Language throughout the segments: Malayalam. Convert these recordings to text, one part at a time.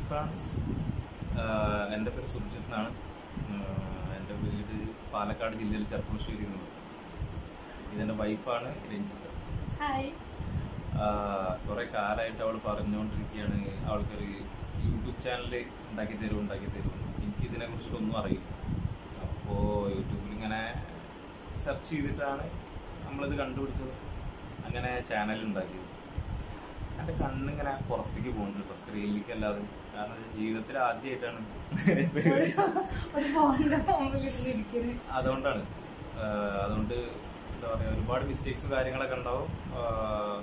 ഫ്രാൻസ് എൻ്റെ പേര് സുർജിത് എന്നാണ് ആഹ് എൻ്റെ വീട് പാലക്കാട് ജില്ലയിൽ ചെർപ്പുളശ്ശേരി എന്ന് പറയും ഇതെൻ്റെ വൈഫാണ് രഞ്ജിത്ത് ഹായ് കുറെ കാലമായിട്ട് അവൾ പറഞ്ഞുകൊണ്ടിരിക്കുകയാണ് അവൾക്കൊരു യൂട്യൂബ് ചാനൽ ഉണ്ടാക്കി തരും ഉണ്ടാക്കി തരും എനിക്ക് ഇതിനെ കുറിച്ചിട്ടൊന്നും അറിയില്ല അപ്പോൾ യൂട്യൂബിൽ ഇങ്ങനെ സെർച്ച് ചെയ്തിട്ടാണ് നമ്മളിത് കണ്ടുപിടിച്ചത് അങ്ങനെ ചാനൽ ഉണ്ടാക്കിയത് എൻ്റെ കണ്ണിങ്ങനെ പുറത്തേക്ക് പോകുന്നുണ്ട് കേട്ടോ സ്ക്രീനിലേക്ക് അല്ലാതെ കാരണം ഇത് ജീവിതത്തിൽ ആദ്യമായിട്ടാണ് ഒരു ഒരു ഫോണിന്റെ മുമ്പിൽ ഇരിക്കുന്നത് അതുകൊണ്ടാണ് ആഹ് അതുകൊണ്ട് എന്താ പറയാ ഒരുപാട് മിസ്റ്റേക്സും കാര്യങ്ങളൊക്കെ ഉണ്ടാവും ആഹ്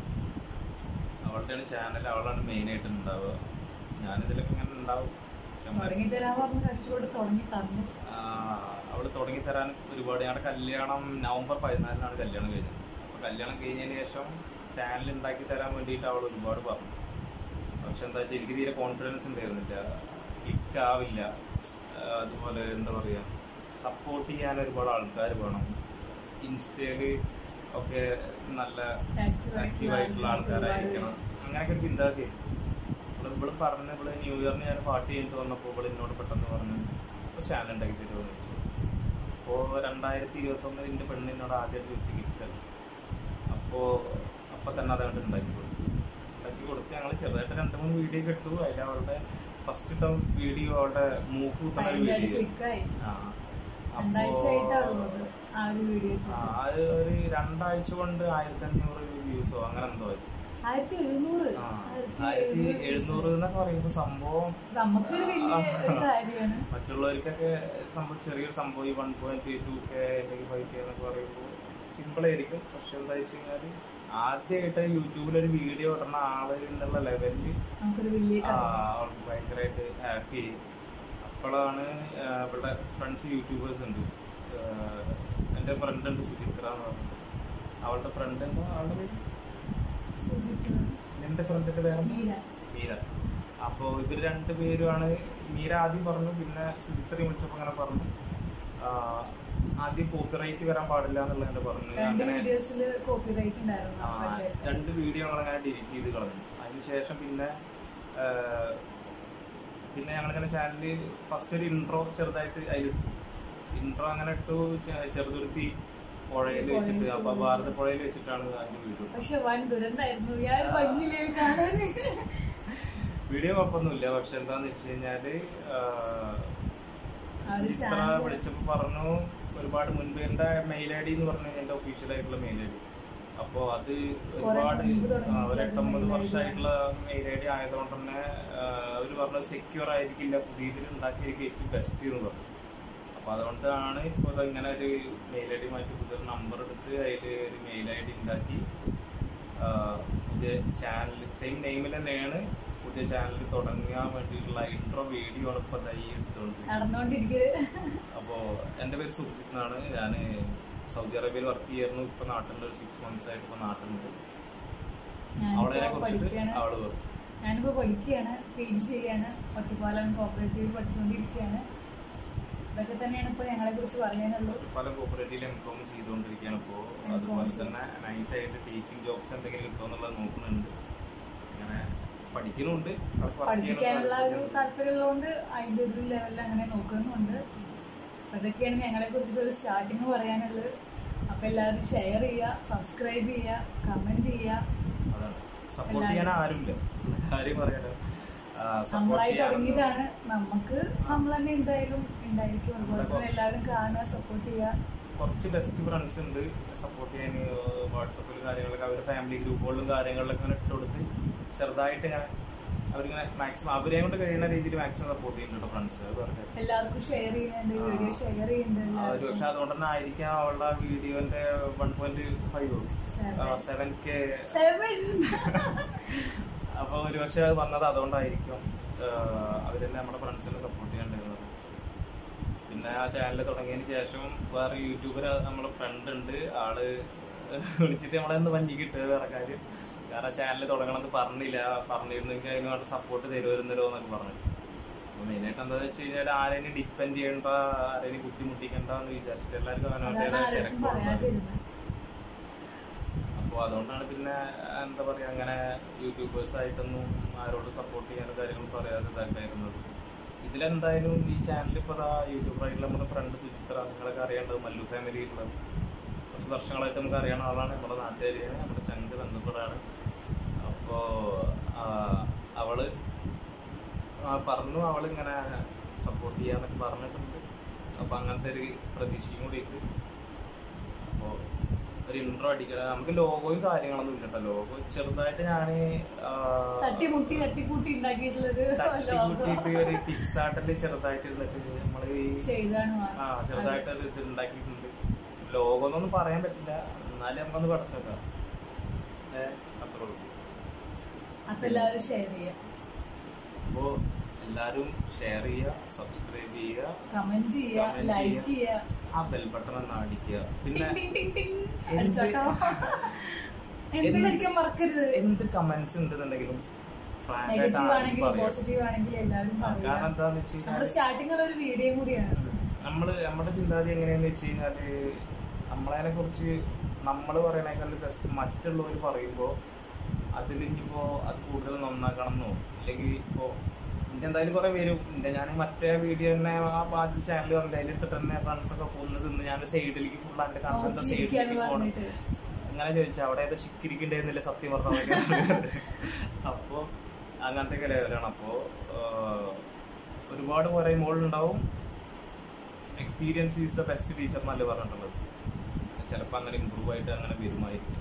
അവളുടെയാണ് ചാനൽ അവളാണ് മെയിൻ ആയിട്ട് ഉണ്ടാവുക ഞാനിതിലൊക്കെ ഇങ്ങനെ ഉണ്ടാവും പക്ഷെ നമ്മള് തുടങ്ങി തരാൻ പറഞ്ഞ് കഷ്ടപ്പെട്ട് തുടങ്ങി തന്നു ആഹ് അവള് തുടങ്ങി തരാൻ ഒരുപാട് ഞങ്ങളുടെ കല്യാണം നവംബർ പതിനാലിനാണ് കല്യാണം കഴിഞ്ഞത് അപ്പൊ കല്യാണം കഴിഞ്ഞതിന് ശേഷം ചാനൽ ഉണ്ടാക്കി തരാൻ വേണ്ടിയിട്ട് അവൾ ഒരുപാട് പറഞ്ഞു പക്ഷെ എന്താ വെച്ചാൽ എനിക്ക് തീരെ കോൺഫിഡൻസ് ഉണ്ടായിരുന്നില്ല ക്ലിക്ക് ആവില്ല ആഹ് അതുപോലെ എന്താ പറയാ സപ്പോർട്ട് ചെയ്യാൻ ഒരുപാട് ആൾക്കാർ വേണം ഇൻസ്റ്റയില് ഒക്കെ നല്ല Active ആക്റ്റീവ് ആയിട്ടുള്ള ആൾക്കാരായിരിക്കണം അങ്ങനെയൊക്കെ ഒരു ചിന്താഗതി ഇവിടെ ഇവിടെ പറഞ്ഞ ഇവിടെ ന്യൂ ഇയറിന് ഞാൻ പാർട്ടി കഴിഞ്ഞിട്ട് വന്നപ്പോൾ ഇവിടെ എന്നോട് പെട്ടെന്ന് പറഞ്ഞു ഒരു ചാനൽ ഉണ്ടാക്കി തരുമോ എന്ന് ചോദിച്ചു അപ്പോൾ രണ്ടായിരത്തി ഇരുപത്തി ഒന്നിൽ എൻ്റെ പെണ്ണിനോട് ആദ്യം ചോദിച്ച് ഗിഫ്റ്റ് അപ്പോൾ അപ്പം തന്നെ അതങ്ങോട്ട് ഉണ്ടാക്കി കൊടുത്തു ഉണ്ടാക്കി കൊടുത്ത് ഞങ്ങൾ ചെറുതായിട്ട് രണ്ട് മൂന്ന് വീഡിയോ കിട്ടു അതിൽ അവളുടെ ഫസ്റ്റ് ഇട്ട വീഡിയോ അവളുടെ മൂക്ക് കുത്തുന്ന ഒരു ഭയങ്കര വീഡിയോ ക്ലിക്കായി ആ രണ്ടാഴ്ച ആയിട്ടാണുള്ളത് ആ ഒരു വീഡിയോ ആ, അത് ഒരു രണ്ടാഴ്ച കൊണ്ട് ആയിരത്തി അഞ്ഞൂറ് വ്യൂസോ അങ്ങനെ എന്തോ ആയി. ആയിരത്തി എഴുന്നൂറ് ആ, ആയിരത്തി ആയിരത്തി എഴുന്നൂറ് എഴുന്നൂറ് എന്നൊക്കെ പറയുമ്പോൾ സംഭവം നമുക്കൊരു വലിയ ഒരു കാര്യമാണ് മറ്റുള്ളവർക്കൊക്കെ സംഭവം ചെറിയൊരു സംഭവം ഈ വൺ പോയിന്റ് ടു കെ അല്ലെങ്കിൽ ഫൈവ് കെ എന്നൊക്കെ പറയുമ്പോൾ സിമ്പിൾ ആയിരിക്കും പക്ഷെ എന്താ വെച്ച് കഴിഞ്ഞാൽ ആദ്യമായിട്ട് യൂട്യൂബിൽ ഒരു വീഡിയോ ഇടുന്ന ആള് എന്നുള്ള ലെവലിൽ നമുക്കൊരു വലിയ കാര്യം അവൾക്ക് ഭയങ്കരമായിട്ട് ഹാപ്പി അപ്പോഴാണ് ഇവിടെ ഫ്രണ്ട്സ് യൂട്യൂബേഴ്സ് ഉണ്ട് ആഹ് എൻ്റെ ഫ്രണ്ട് ഉണ്ട് സുചിത്ര എന്ന് പറഞ്ഞിട്ട് അവളുടെ ഫ്രണ്ട് എന്താ അവളുടെ പേര് സൂചിക്കുന്നു നിന്റെ ഫ്രണ്ടിന്റെ പേര് മീര മീര അപ്പോൾ ഇവർ രണ്ടുപേരുമാണ് മീര ആദ്യം പറഞ്ഞു പിന്നെ സുചിത്രയും വിളിച്ചപ്പോൾ അങ്ങനെ പറഞ്ഞു ആഹ് ആദ്യം കോപ്പിറൈറ്റ് വരാൻ പാടില്ല എന്നുള്ളത് പറഞ്ഞു രണ്ട് അങ്ങനെ വീഡിയോസിൽ കോപ്പിറൈറ്റ് ഉണ്ടായിരുന്നു ആ, മറ്റേ രണ്ട് വീഡിയോ ഞങ്ങളങ്ങനെ ഡിലീറ്റ് ചെയ്ത് കളഞ്ഞു അതിനുശേഷം പിന്നെ ആ, പിന്നെ ഞങ്ങളിങ്ങനെ ചാനലിൽ ഫസ്റ്റ് ഒരു ഇൻട്രോ ചെറുതായിട്ട് അതിൽ ഇൻട്രോ അങ്ങനെ ഇട്ടു ചെ- ചെറുതുരുത്തി പുഴയിൽ വെച്ചിട്ട് അപ്പൊ ഭാരത പുഴയിൽ വെച്ചിട്ടാണ് അതിന്റെ വീഡിയോ പക്ഷെ വൻ ദുരന്തായിരുന്നു ഞാൻ ഭംഗിയിലേ കാണാൻ വീഡിയോ കുഴപ്പമൊന്നുമില്ല പക്ഷെ എന്താന്ന് വെച്ച് കഴിഞ്ഞാല് ആ, ആ ഒരു ചിത്ര channel- വിളിച്ചപ്പോ പറഞ്ഞു ഒരുപാട് മുൻപ് എന്റെ മെയിൽ ഐ ഡി എന്ന് പറഞ്ഞ എന്റെ ഒഫീഷ്യൽ ആയിട്ടുള്ള മെയിൽ ഐ ഡി അപ്പോ അത് ഒരുപാട് മുൻപ് ആ, തുടങ്ങിയിട്ടുള്ള ഒരു എട്ടൊമ്പത് mail ID വർഷമായിട്ടുള്ള മെയിൽ ഐ ഡി ആയതുകൊണ്ട് തന്നെ അവർ പറഞ്ഞത് സെക്യൂർ ആയിരിക്കില്ല പുതിയതിൽ ഉണ്ടാക്കിയിരിക്കും ഏറ്റവും ബെസ്റ്റ് എന്ന് പറഞ്ഞു അപ്പൊ അതുകൊണ്ടാണ് ഇപ്പോൾ ഇങ്ങനെ ഒരു മെയിൽ ഐ ഡി മാറ്റി പുതിയൊരു നമ്പർ എടുത്ത് അതിൽ ഒരു മെയിൽ ഐ ഡി ഉണ്ടാക്കി ആ, പുതിയ ചാനൽ സെയിം നെയിമിൽ തന്നെയാണ് പുതിയ ചാനൽ തുടങ്ങാൻ വേണ്ടിയിട്ടുള്ള ഇൻട്രോ വീഡിയോ ആണ് ഇപ്പൊ തൈ എടുത്തുകൊണ്ട് നടന്നുകൊണ്ടിരിക്കല് അപ്പോ എന്റെ പേര് സുജിത് എന്നാണ് ഞാൻ സൗദി അറേബ്യയിൽ വർക്ക് ചെയ്യായിരുന്നു ഇപ്പൊ നാട്ടിലുണ്ട് ഒരു സിക്സ് മന്ത്സ് ആയിട്ട് ഇപ്പൊ നാട്ടിലുണ്ട് അവളെ ഞാനിപ്പോ കുറിച്ചിട്ട് പഠിക്കുകയാണ് അവള് പറഞ്ഞു. ഞാനിപ്പോ പഠിക്കുകയാണ് പി ജി ചെയ്യാണ് ഒറ്റപ്പാലം കോപ്പറേറ്റീവിൽ പഠിച്ചുകൊണ്ടിരിക്കുകയാണ് ഇതൊക്കെ തന്നെയാണ് ഇപ്പൊ ഞങ്ങളെ കുറിച്ച് പറയാനുള്ളൂ പല കോപ്പറേറ്റീവിൽ എം കോം ചെയ്തുകൊണ്ടിരിക്കുകയാണ് ഇപ്പോ അതുപോലെ തന്നെ നൈസ് ആയിട്ട് ടീച്ചിങ് ജോബ്സ് എന്തെങ്കിലും കിട്ടുമോ എന്നുള്ളത് നോക്കുന്നുണ്ട് അങ്ങനെ പഠിക്കുന്നുണ്ട് അത് work പഠിപ്പിക്കാനുള്ള ഒരു ചെയ്യാനുള്ള താല്പര്യമുള്ളതുകൊണ്ട് അതിന്റെ ഒരു ലെവലിൽ അങ്ങനെ നോക്കുന്നുണ്ട് അപ്പൊ ഇതൊക്കെയാണ് ഞങ്ങളെ കുറിച്ചിട്ട് ഒരു സ്റ്റാർട്ടിങ് പറയാനുള്ളത് അപ്പൊ എല്ലാവരും ഷെയർ ചെയ്യുക സബ്സ്ക്രൈബ് ചെയ്യുക കമന്റ് ചെയ്യുക അതാണ് സപ്പോർട്ട് ചെയ്യാൻ ആരുമില്ല കാര്യം പറയാലോ സപ്പോർട്ട് നമ്മളായി ചെയ്യാൻ തുടങ്ങിയതാണ് നമുക്ക് നമ്മൾ തന്നെ എന്തായാലും ഉണ്ടായിരിക്കും അതുപോലെ തന്നെ എല്ലാവരും കാണുക സപ്പോർട്ട് ചെയ്യുക കുറച്ച് ബെസ്റ്റ് ഫ്രണ്ട്സ് ഉണ്ട് സപ്പോർട്ട് ചെയ്യാൻ വാട്സപ്പിൽ കാര്യങ്ങളൊക്കെ അവരുടെ ഫാമിലി ഗ്രൂപ്പുകളിലും കാര്യങ്ങളിലൊക്കെ ഇങ്ങനെ ഇട്ട് കൊടുത്ത് ചെറുതായിട്ട് ഇങ്ങനെ അവരിങ്ങനെ മാക്സിമം അവരെ കൊണ്ട് കഴിയുന്ന രീതിയിൽ മാക്സിമം സപ്പോർട്ട് ചെയ്യുന്നുണ്ട് ഫ്രണ്ട്സ് അത് പറഞ്ഞത് എല്ലാവർക്കും ഷെയർ ചെയ്യുന്നുണ്ട് വീഡിയോ ഷെയർ ചെയ്യുന്നുണ്ട് ആ, ഒരു എല്ലാവർക്കും പക്ഷെ അതുകൊണ്ട് തന്നെ ആയിരിക്കാം അവളുടെ വീഡിയോന്റെ one point five Seven. Seven K seven അപ്പൊ ഒരുപക്ഷെ അത് വന്നത് അതുകൊണ്ടായിരിക്കും അവരെന്നെ നമ്മുടെ ഫ്രണ്ട്സിനെ സപ്പോർട്ട് ചെയ്യണ്ടായിരുന്നത് പിന്നെ ആ ചാനൽ തുടങ്ങിയതിന് ശേഷം വേറെ യൂട്യൂബർ നമ്മുടെ ഫ്രണ്ട് ഉണ്ട് ആള് വിളിച്ചിട്ട് നമ്മളെ ഒന്ന് വഞ്ചി കിട്ടുക വേറെ കാര്യം കാരണം ചാനൽ തുടങ്ങണമെന്ന് പറഞ്ഞില്ല പറഞ്ഞിരുന്നെങ്കിൽ അതിന് വേണ്ട സപ്പോർട്ട് തരുമായിരുന്നല്ലോ എന്നൊക്കെ പറഞ്ഞു അപ്പൊ മെയിനായിട്ട് എന്താ വെച്ച് കഴിഞ്ഞാൽ ആരെയും ഡിപ്പെൻഡ് ചെയ്യണ്ട ആരെയും ബുദ്ധിമുട്ടിക്കണ്ട എന്ന് വിചാരിച്ചിട്ട് എല്ലാവർക്കും അതാണ് അവനവരുടെ ആരോടും തിരക്കുണ്ട് പറയാതിരുന്നത് അപ്പോൾ അതുകൊണ്ടാണ് പിന്നെ എന്താ എന്താ പറയാ അങ്ങനെ യൂട്യൂബേഴ്സ് ആയിട്ടൊന്നും ആരോടും സപ്പോർട്ട് ചെയ്യാനോ കാര്യങ്ങൾ പറയാതെ ഇതാക്കായിരുന്നത് ഇതിലെന്തായാലും ഈ ചാനൽ ഇപ്പോൾ ദാ യൂട്യൂബറായിട്ടുള്ള നമ്മുടെ ഫ്രണ്ട് സുചിത്ര നിങ്ങളൊക്കെ അറിയേണ്ടത് മല്ലു ഫാമിലിയിലുള്ള കുറച്ച് വർഷങ്ങളായിട്ട് നമുക്ക് അറിയണ ആളാണ് നമ്മുടെ നാട്ടുകാരിയാണ് നമ്മുടെ ചങ്ക് ബന്ധപ്പെടാണ് അപ്പോൾ അവള് ആ, പറഞ്ഞു അവൾ ഇങ്ങനെ സപ്പോർട്ട് ചെയ്യാന്നൊക്കെ പറഞ്ഞിട്ടുണ്ട് അപ്പൊ അങ്ങനത്തെ ഒരു പ്രതീക്ഷയും കൂടി ഉണ്ട് അപ്പോ ഒരു ഇൻട്രോ അടിക്കണം നമുക്ക് ലോഗോയും കാര്യങ്ങളൊന്നും ഇല്ല കേട്ടോ ലോഗോ ചെറുതായിട്ട് ഞാന് ആ, തട്ടിമുട്ടി തട്ടിക്കൂട്ടി ഉണ്ടാക്കിയിട്ടുള്ളത് തട്ടിക്കൂട്ടിയിട്ട് ഒരു പിക്സാട്ടില് ചെറുതായിട്ട് ഇരുന്നിട്ട് നമ്മള് ഈ ചെയ്താണ് ആ ചെറുതായിട്ട് ഒരു ഇത് ഉണ്ടാക്കിയിട്ടുണ്ട് ലോഗോ എന്നൊന്നും പറയാൻ പറ്റില്ല എന്നാലും നമുക്കൊന്ന് പഠിച്ചേക്കാം ഏഹ് അത്രേ ഉള്ളൂ അപ്പൊ എല്ലാവരും ഷെയർ ചെയ്യാം അപ്പോ എല്ലാരും ഷെയർ ചെയ്യുക സബ്സ്ക്രൈബ് ചെയ്യുക കമന്റ് ചെയ്യുക Comment ലൈക്ക് ചെയ്യുക. ചെയ്യുക ആ ബെൽ ബട്ടൺ ഒന്ന് അടിക്കുക പിന്നെ ടിങ് ടിങ് ടിങ് ടിങ് എന്ത് അടിച്ചോട്ടോ എന്ത് എന്ത് കഴിക്കാൻ മറക്കരുത് എന്ത് കമന്റ്സ് ഉണ്ടെന്നുണ്ടെങ്കിലും frank ആയിട്ട് നെഗറ്റീവ് ആരും ആണെങ്കിലും പറയാം. പോസിറ്റീവ് ആണെങ്കിലും എല്ലാവരും ആ, കാരണം പറയാം എന്താന്ന് വെച്ച് നമ്മുടെ കഴിഞ്ഞാൽ സ്റ്റാർട്ടിംഗ് ഒരു വീഡിയോ കൂടിയാണ് നമ്മള് നമ്മുടെ ചിന്താഗതി എങ്ങനെയാന്ന് വെച്ച് കഴിഞ്ഞാല് നമ്മളതിനെ കുറിച്ച് നമ്മൾ പറയണേക്കാൾ ബെസ്റ്റ് മറ്റുള്ളവർ പറയുമ്പോ അതിൽ ഇനിയിപ്പോ അത് കൂടുതൽ നന്നാക്കണം എന്നോ അല്ലെങ്കിൽ ഇപ്പോ ഇന്റെ എന്തായാലും കുറെ വരും ഇന്റെ ഞാൻ മറ്റേ വീഡിയോ തന്നെ ആ ആദ്യ ചാനൽ പറഞ്ഞില്ല അതിൽ ഇട്ടിട്ട് തന്നെ ഫ്രണ്ട്സ് ഒക്കെ കൊന്ന് തിന്ന് ഞാൻ സൈഡിലേക്ക് ഫുൾ അതിന്റെ കണ്ടന്റ് നോക്കിയിരിക്കാന്ന് സൈഡിലേക്ക് പോകണം പറഞ്ഞിട്ട് അങ്ങനെ ചോദിച്ചാൽ അവിടെ ഏതോ ശിക്കിരിക്കണ്ടേന്നില്ല സത്യം പറഞ്ഞ അപ്പോ അങ്ങനത്തെ ഒക്കെ ലെവലാണ് അപ്പോ ആഹ്, ഒരുപാട് പറയുമ്പോൾ ഉണ്ടാവും experience is the best teacher എന്നല്ലേ പറഞ്ഞിട്ടുള്ളത് ചിലപ്പോൾ അങ്ങനെ ഇമ്പ്രൂവ് ആയിട്ട് അങ്ങനെ വരുമായിരിക്കും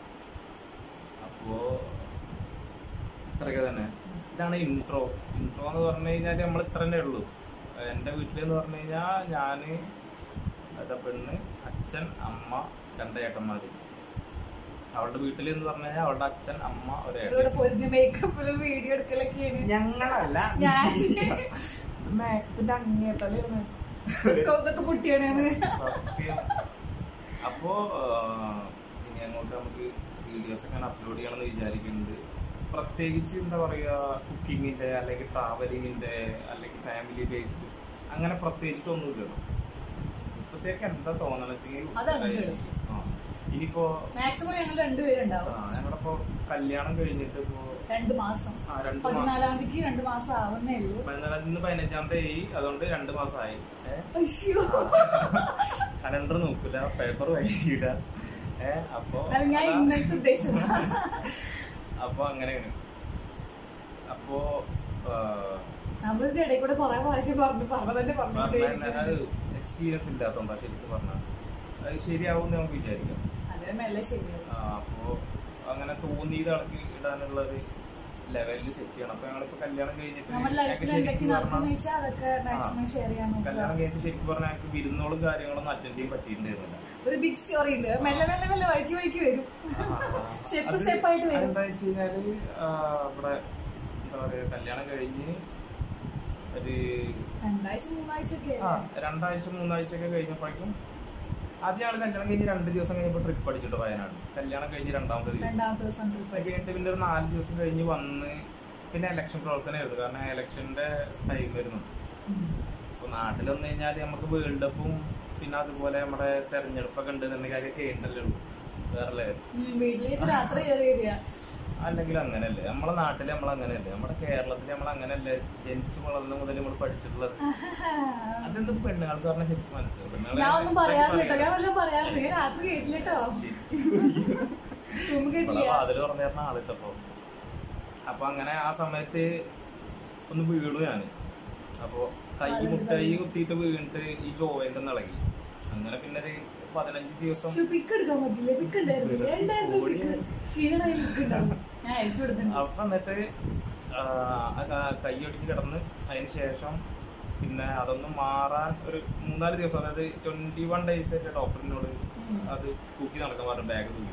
അപ്പോ ഇത്രയൊക്കെ തന്നെ ഇതാണ് ഇൻട്രോ ഇൻട്രോ എന്ന് പറഞ്ഞു കഴിഞ്ഞാൽ നമ്മൾ ഇത്ര തന്നെ ഉള്ളൂ എൻ്റെ വീട്ടിലെന്ന് പറഞ്ഞു കഴിഞ്ഞാൽ ഞാൻ അതാ പെണ്ണ് അച്ഛൻ അമ്മ രണ്ട് ഏട്ടന്മാര് അവളുടെ വീട്ടിൽ എന്ന് പറഞ്ഞു കഴിഞ്ഞാൽ അവളുടെ അച്ഛൻ അമ്മ ഒരു ഇവിടെ ഏട്ടൻ പൊരിഞ്ഞ മേക്കപ്പിലും വീഡിയോ എടുക്കലൊക്കെയാണ് ഞങ്ങളല്ല ഞാൻ മേക്കപ്പിന്റെ അങ്ങേത്തലേ ഇതൊക്കെ പൊട്ടിയാണ് സത്യം അപ്പോ ആഹ്, ഇനി അങ്ങോട്ട് നമുക്ക് വീഡിയോസ് ഒക്കെ അപ്ലോഡ് ചെയ്യണം എന്ന് വിചാരിക്കുന്നുണ്ട് പ്രത്യേകിച്ച് എന്താ പറയാ കുക്കിങ്ങിന്റെ അല്ലെങ്കിൽ ട്രാവലിങ്ങിന്റെ അല്ലെങ്കിൽ ഫാമിലി ബേസ്ഡ് അങ്ങനെ പ്രത്യേകിച്ചിട്ടൊന്നുമില്ല ഇപ്പത്തേക്ക് എന്താ തോന്നണെന്ന് വെച്ചെങ്കിൽ അതങ്ങ് ആ. ഇനിയിപ്പോ മാക്സിമം ഞങ്ങൾ രണ്ടുപേരുണ്ടാവും ആ, ഞങ്ങളിപ്പോ കല്യാണം കഴിഞ്ഞിട്ട് ഇപ്പോ രണ്ട് മാസം ആ, രണ്ട് മാസം പതിനാലാം തീയതി രണ്ട് മാസം ആവുന്നേ ഉള്ളൂ പതിനാലാം ഇന്ന് പതിനഞ്ചാം തീയതി അതുകൊണ്ട് രണ്ട് മാസമായി ഏഹ് അയ്യോ കലണ്ടർ നോക്കൂല പേപ്പർ വായിക്കില്ല ഏ അപ്പൊ അത് ഞാൻ അതാ- ഇന്നത്തെ ഉദ്ദേശിച്ചത് അപ്പൊ അങ്ങനെയാണ് അപ്പോ നമ്മളിതിന്റെ ഇടയിൽ കൂടെ കുറെ പ്രാവശ്യം പറഞ്ഞു പറഞ്ഞ തന്നെ പറഞ്ഞിട്ടേ എക്സ്പീരിയൻസ് ഇല്ലാത്തോണ്ടാ ശരിക്കും പറഞ്ഞ അത് ശരിയാവും നമുക്ക് വിചാരിക്കാം അത് മെല്ലെ ശരിയാവും ആ, അപ്പോ അങ്ങനെ തോന്നിയത് ആൾക്ക് ഇടാനുള്ള ഒരു ലെവലിൽ സെറ്റ് ചെയ്യണം അപ്പൊ ഞങ്ങളിപ്പോ കല്യാണം കഴിഞ്ഞിട്ട് നമ്മുടെ ലൈഫിൽ ഞങ്ങൾക്ക് എന്തൊക്കെ ശരിക്കും നടക്കുന്ന പറഞ്ഞാൽ വെച്ചാൽ അതൊക്കെ മാക്സിമം ഷെയർ ചെയ്യാൻ കല്യാണം നോക്കുക കഴിഞ്ഞിട്ട് ശരിക്കും പറഞ്ഞാൽ ഞങ്ങൾക്ക് വിരുന്നോളും കാര്യങ്ങളൊന്നും അറ്റൻഡ് ചെയ്യാൻ പറ്റിയിട്ടുണ്ടായിരുന്നില്ല ഒരു ബിഗ് സ്റ്റോറി ഉണ്ട് മെല്ലെ മെല്ലെ മെല്ലെ വഴിക്ക് വഴിക്ക് വരും സ്റ്റെപ്പ് അത് സ്റ്റെപ്പ് ആയിട്ട് വരും അതെന്താ വെച്ച് കഴിഞ്ഞാല് ആ, ഇവിടെ എന്താ പറയാ കല്യാണം കഴിഞ്ഞ് ഒരു രണ്ടാഴ്ച മൂന്നാഴ്ച ഒക്കെ ആ രണ്ടാഴ്ച മൂന്നാഴ്ച ഒക്കെ കഴിഞ്ഞപ്പോഴേക്കും ആദ്യം ആള് കല്യാണം കഴിഞ്ഞ് രണ്ട് ദിവസം കഴിഞ്ഞപ്പോൾ ട്രിപ്പ് അടിച്ചിട്ട് വയനാട് കല്യാണം കഴിഞ്ഞ് രണ്ടാമത്തെ ദിവസം രണ്ടാമത്തെ ദിവസം ട്രിപ്പ് അത് കഴിഞ്ഞിട്ട് പിന്നെ ഒരു നാല് ദിവസം കഴിഞ്ഞ് വന്ന് പിന്നെ ഇലക്ഷൻ പ്രവർത്തനമായിരുന്നു കാരണം ഇലക്ഷന്റെ ടൈം വരുന്നു അപ്പൊ നാട്ടിൽ വന്നു കഴിഞ്ഞാൽ നമുക്ക് വേൾഡ് കപ്പും പിന്നെ അതുപോലെ നമ്മുടെ തെരഞ്ഞെടുപ്പൊക്കെ ഉണ്ടെന്നുണ്ടെങ്കിൽ അതൊക്കെ ഉണ്ടല്ലോ ഉള്ളൂ വേറെ level. വീട്ടിലേക്ക് രാത്രി കയറി വരിക അല്ലെങ്കിൽ അങ്ങനെയല്ലേ നമ്മളെ നാട്ടിൽ നമ്മൾ അങ്ങനെയല്ലേ നമ്മുടെ കേരളത്തിൽ നമ്മൾ അങ്ങനെയല്ലേ ജനിച്ചു വളർന്ന മുതൽ നമ്മൾ പഠിച്ചിട്ടുള്ളത് അതെന്ത് പെണ്ണുങ്ങൾക്ക് പറഞ്ഞാൽ ശരിക്കും മനസ്സിലാവും പെണ്ണുങ്ങളെ ഞാൻ ഒന്നും പറയാറില്ല കേട്ടോ ഞാൻ പറയാം. വല്ലതും പറയാറില്ല ഞാൻ രാത്രി കേട്ടില്ല കേട്ടോ റൂം ഇവിടെ കേട്ടില്ല വാതില് തുറന്നു തരുന്ന ആളിട്ടപ്പോ അപ്പൊ അങ്ങനെ ആ സമയത്ത് ഒന്ന് വീണു ഞാന് അപ്പൊ കൈ മുട്ടായി കുത്തിയിട്ട് വീണിട്ട് ഈ ജോയിന്റ് ഒന്ന് ഇളകി അങ്ങനെ പിന്നെ ഒരു പതിനഞ്ച് ദിവസം പക്ഷെ പിക്ക് എടുക്കാൻ പറ്റില്ല പിക്ക് ഉണ്ടായിരുന്നില്ല ഉണ്ടായിരുന്നു പിക്ക് ക്ഷീണയിൽ പിക്ക് ഉണ്ടാവും ഞാൻ അയച്ചു കൊടുത്തിട്ടുണ്ട് അപ്പൊ എന്നിട്ട് ആ, ആ ക- കൈ ഒടിഞ്ഞ് കിടന്ന് അതിന് ശേഷം പിന്നെ അതൊന്ന് മാറാൻ ഒരു മൂന്നാല് ദിവസം അതായത് ട്വന്റി വൺ ഡേയ്സ് ആയിട്ട് ഡോക്ടറിനോട് ഉം. അത് തൂക്കി നടക്കാൻ പറഞ്ഞു ബാഗ് തൂക്കി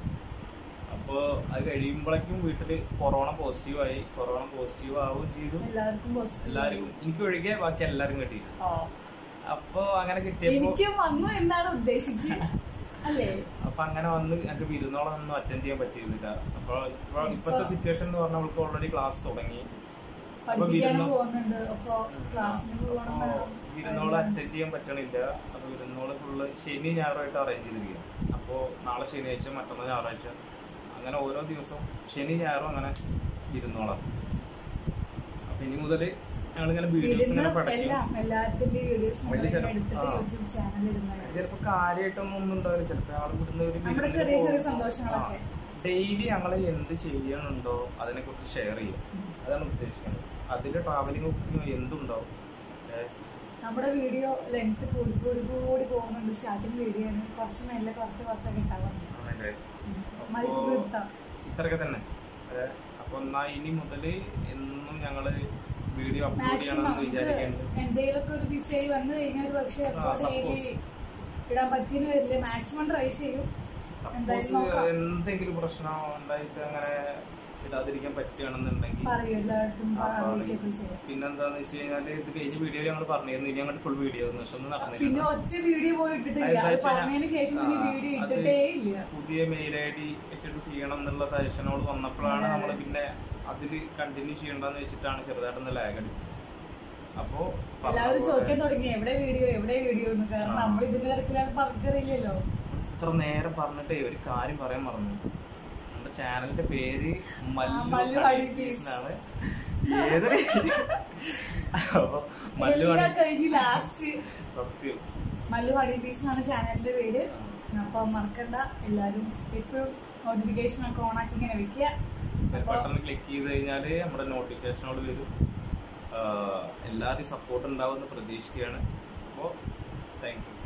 അപ്പോ അത് കഴിയുമ്പോഴേക്കും വീട്ടില് കൊറോണ പോസിറ്റീവ് ആയി കൊറോണ പോസിറ്റീവ് ആവുകയും ചെയ്തു എല്ലാവർക്കും പോസിറ്റീവ് എല്ലാരും എനിക്ക് ഒഴികെ ബാക്കി എല്ലാരും കിട്ടി ഓ അപ്പൊ അങ്ങനെ കിട്ടിയപ്പോ എനിക്കും വന്നു എന്നാണ് ഉദ്ദേശിച്ച് അല്ലേ അപ്പൊ അങ്ങനെ വന്ന് ഞങ്ങൾക്ക് വിരുന്നോളൊന്നും അറ്റൻഡ് ചെയ്യാൻ പറ്റിയിരുന്നില്ല അപ്പൊ ഇപ്പൊ ഇപ്പത്തെ സിറ്റുവേഷൻ എന്ന് പറഞ്ഞാൽ അവൾക്ക് ഓൾറെഡി ക്ലാസ് തുടങ്ങി അപ്പൊ പഠിപ്പിക്കാനും വിരുന്നോ- പോകുന്നുണ്ട് അപ്പൊ ക്ലാസ്സിന് പോകണം അപ്പൊ വിരുന്നോള് അറ്റൻഡ് ചെയ്യാൻ പറ്റണില്ല അപ്പൊ വിരുന്നോള് ഫുള്ള് ശനി ഞായറായിട്ട് അറേഞ്ച് ചെയ്തിരിക്കുക അപ്പോ നാളെ ശനിയാഴ്ച മറ്റന്നാൾ ഞായറാഴ്ച അങ്ങനെ അങ്ങനെ ഓരോ ദിവസവും ശനി ഞായറും അങ്ങനെ ഇരുന്നോളാം അപ്പൊ ഇനി മുതൽ ഞങ്ങളിങ്ങനെ വീഡിയോസ് ഇങ്ങനെ ഇടുന്ന പഠിക്കും എല്ലാം എല്ലാത്തിന്റെ വീഡിയോസ് വലിയ ചെലവ്. എടുത്തിട്ട് ആ. യൂട്യൂബ് ചാനൽ ഇടുന്നത് ചിലപ്പോ കാര്യമായിട്ടൊന്നും ഒന്നും ഉണ്ടാവില്ല ചിലപ്പോ ഞങ്ങൾ ഇവിടുന്ന് ഒരു നമ്മുടെ വിരുന്നിന് ചെറിയ ചെറിയ പോകും. സന്തോഷങ്ങളൊക്കെ. ആ. ഡെയിലി ഞങ്ങൾ എന്ത് ചെയ്യണുണ്ടോ അതിനെ കുറിച്ച് ഷെയർ ചെയ്യും അതാണ് ഉദ്ദേശിക്കുന്നത് അതില് ട്രാവലിംഗ് കുക്കിംഗ് എന്തുണ്ടാവും ഏ, നമ്മുടെ വീഡിയോ ലെങ്ത് കൂടി കൂടി കൂടി പോകുന്നുണ്ട് സ്റ്റാർട്ടിങ് വീഡിയോ ആണ് കുറച്ച് മെല്ലെ കുറച്ച് കുറച്ചൊക്കെ ഉണ്ടാവുന്നുണ്ട് ആണല്ലേ? മതി അപ്പോ നിർത്താം ഇത്രയൊക്കെ തന്നെ ഏ, അപ്പൊ എന്നാ ഇനി മുതല് എന്നും ഞങ്ങള് വീഡിയോ അപ്ലോഡ് മാക്സിമം ചെയ്യണമെന്ന് നമുക്ക് വിചാരിക്കുന്നുണ്ട് എന്തെങ്കിലുമൊക്കെ ഒരു ബിസി ആയി വന്നു കഴിഞ്ഞാൽ ഒരു പക്ഷേ ആ, ഡെയിലി suppose. ഇടാൻ പറ്റിയെന്ന് വരില്ല മാക്സിമം ട്രൈ ചെയ്യും എന്തായാലും സപ്പോസ് നോക്കാം എന്തെങ്കിലും പ്രശ്നം ഉണ്ടായിട്ട് അങ്ങനെ ഇടാതിരിക്കാൻ പറ്റുകയാണെന്നുണ്ടെങ്കിൽ പറയൂ എല്ലായിടത്തും അപ്പൊ അറിയിക്കൊക്കെ ചെയ്യാം പിന്നെന്താന്ന് വെച്ച് കഴിഞ്ഞാല് ഇത് കഴിഞ്ഞ വീഡിയോ ഞങ്ങൾ പറഞ്ഞിരുന്നു ഇനി അങ്ങോട്ട് ഫുൾ വീഡിയോ പക്ഷെ ഒന്നും പിന്നെ നടന്നില്ല ഒറ്റ വീഡിയോ പോയി ഇട്ടിട്ടില്ല അത് അത് വെച്ചാ- പറഞ്ഞതിന് ശേഷം പിന്നെ ആ, വീഡിയോ അത് ഇട്ടിട്ടേ ഇല്ല പുതിയ മെയിൽ ഐ ഡി വെച്ചിട്ട് ചെയ്യണം എന്നുള്ള സജഷനോട് വന്നപ്പോഴാണ് അതെ, നമ്മൾ അതെ. പിന്നെ അതിൽ കണ്ടിന്യൂ ചെയ്യണ്ടെന്ന് വെച്ചിട്ടാണ് ചെറുതായിട്ടൊന്ന് ലാഗ് അടിച്ചത് അപ്പോ പറഞ്ഞ എല്ലാവരും പോലെ ചോദിക്കാൻ തുടങ്ങി എവിടെ വീഡിയോ എവിടെ വീഡിയോ എന്ന് കാരണം ആ. നമ്മൾ ഇതിന്റെ തിരക്കിലാണ് പറഞ്ഞറിയില്ലല്ലോ ഇത്ര നേരം പറഞ്ഞിട്ടേ ഒരു കാര്യം പറയാൻ മറന്നു നമ്മുടെ ചാനലിന്റെ പേര് Mallu Mallu honey honey peace peace. എന്നാണ് ഏത് അപ്പൊ മല്ലു എല്ലാം ഹണി കഴിഞ്ഞ് ലാസ്റ്റ് സത്യം മല്ലു ഹണി പീസ് എന്നാണ് ചാനലിന്റെ പേര് അപ്പൊ മറക്കണ്ട എല്ലാരും എപ്പോഴും നോട്ടിഫിക്കേഷൻ ഒക്കെ ഓൺ ആക്കി ഇങ്ങനെ വെക്കുക അപ്പൊ ബട്ടൺ ക്ലിക്ക് ചെയ്ത് കഴിഞ്ഞാല് നമ്മുടെ നോട്ടിഫിക്കേഷനോട് വരും ആഹ് എല്ലാവരുടെയും സപ്പോർട്ട് ഉണ്ടാവുമെന്ന് പ്രതീക്ഷിക്കുകയാണ് അപ്പോൾ താങ്ക് യു